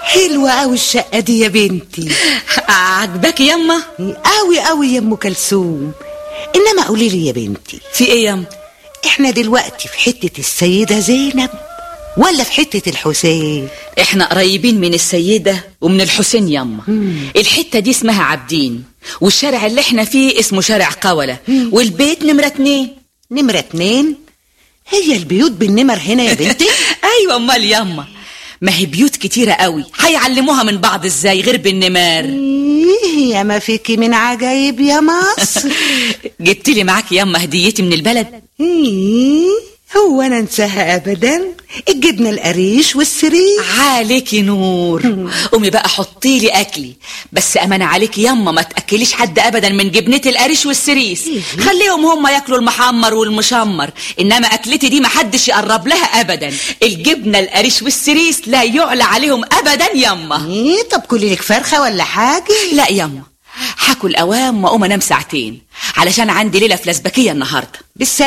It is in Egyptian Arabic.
حلوة أوي الشقة دي يا بنتي عجبك يما أوي أوي يا أم كلثوم إنما قولي لي يا بنتي في ايه يما إحنا دلوقتي في حتة السيدة زينب ولا في حتة الحسين احنا قريبين من السيدة ومن الحسين يما الحتة دي اسمها عابدين والشارع اللي احنا فيه اسمه شارع قولة والبيت نمرة اتنين نمرة اتنين هي البيوت بالنمر هنا يا بنتي ايوه امال يما ما هي بيوت كتيرة قوي هيعلموها من بعض ازاي غير بالنمار إيه يا ما فيكي من عجايب يا مصر جبت لي معاك يما هديتي من البلد إيه هو أنا أنساها أبدا الجبنة القريش والسرير عليكي نور قومي بقى حطي لي اكلي بس امانه عليكي يما ما تاكليش حد ابدا من جبنه القريش والسريس خليهم هم ياكلوا المحمر والمشمر انما اكلتي دي ما حدش يقرب لها ابدا الجبنه القريش والسريس لا يعلى عليهم ابدا يما إيه طب كلي لك فرخة ولا حاجة لا يما هاكل اوام واقوم انام ساعتين علشان عندي ليله فلسبكيه النهارده بالسلامة